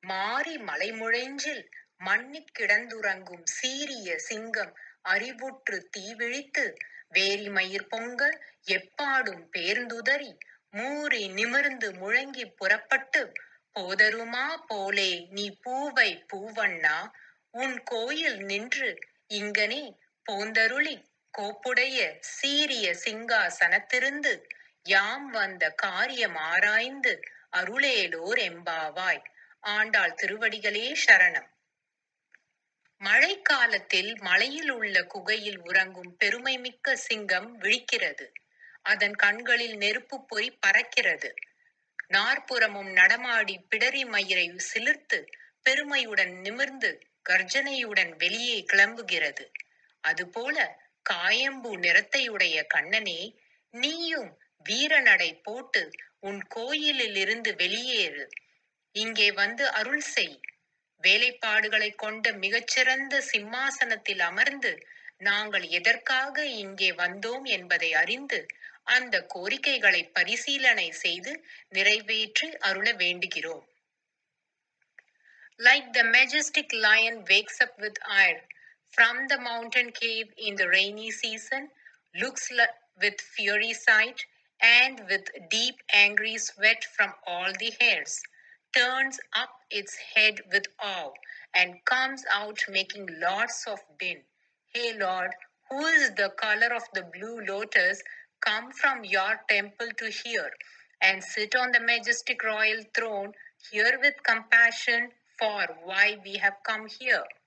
மாறி மலைமுழைஞ்சில் மன்னிக் கிடந்துறங்கும் சீரிய சிங்கம் அறிவுற்று தீவிழித்து வேரிமயிர் பொங்க எப்பாடும் பேர்ந்துதறி மூறி நிமிர்ந்து முழங்கி புறப்பட்டு போதருமா போலே நீ பூவை பூவண்ணா உன் கோயில் நின்று இங்கனே போந்தருளி கோப்புடைய சீரிய சிங்காசனத்திருந்து யாம் வந்த காரியம் ஆராய்ந்து அருளேலோர் எம்பாவாய் ஆண்டாள் திருவடிகளே சரணம் மழைக்காலத்தில் மலையில் உள்ள குகையில் உறங்கும் பெருமைமிக்க சிங்கம் விழிக்கிறது அதன் கண்களில் நெருப்பு பொறி பறக்கிறது நாற்புறமும் நடமாடி பிடரி மயிரை சிலிர்த்து பெருமையுடன் நிமிர்ந்து கர்ஜனையுடன் வெளியே கிளம்புகிறது அதுபோல காயம்பூ நிறத்தையுடைய கண்ணனே நீயும் வீரநடை போட்டு உன் கோயிலில் இருந்து வெளியேறு இங்கே வந்து அருள் செய் வேலைப்பாடுகளை கொண்ட மிகச்சிறந்த சிம்மாசனத்தில் அமர்ந்து நாங்கள் எதற்காக இங்கே வந்தோம் என்பதை அறிந்து அந்த கோரிக்கைகளை பரிசீலனை செய்து நிறைவேற்றி அருள வேண்டுகிறோம் Like the majestic lion wakes up with ire from the mountain cave in the rainy season, looks li- with fury sight, and with deep angry sweat from all the hairs, turns up its head with awe, and comes out making lots of din. Hey Lord, who is the color of the blue lotus come from your temple to here, and sit on the majestic royal throne, here with compassion for why we have come here.